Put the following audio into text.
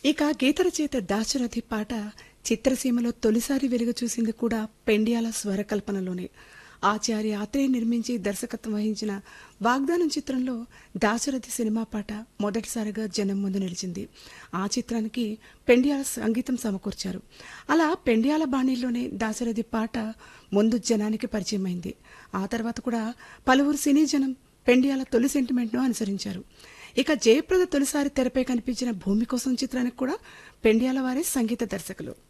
ఇక గీత రచయిత దాశరథి పాట చిత్రసీమలో తొలిసారి వెలుగు చూసింది కూడా పెండియాల స్వరకల్పనలోనే ఆచార్య ఆత్రేయ నిర్మించి దర్శకత్వం వహించిన వాగ్దానం చిత్రంలో దాశరథి సినిమా పాట మొదటిసారిగా జనం ముందు నిలిచింది ఆ చిత్రానికి పెండియాల సంగీతం సమకూర్చారు అలా పెండియాల బాణీల్లోనే దాశరథి పాట ముందు జనానికి పరిచయం అయింది ఆ తర్వాత కూడా పలువురు సినీ జనం పెండియాల తొలి సెంటిమెంట్ను అనుసరించారు ఇక జయప్రద తొలిసారి తెరపై కనిపించిన భూమి కోసం చిత్రానికి కూడా పెండియాల వారే సంగీత దర్శకులు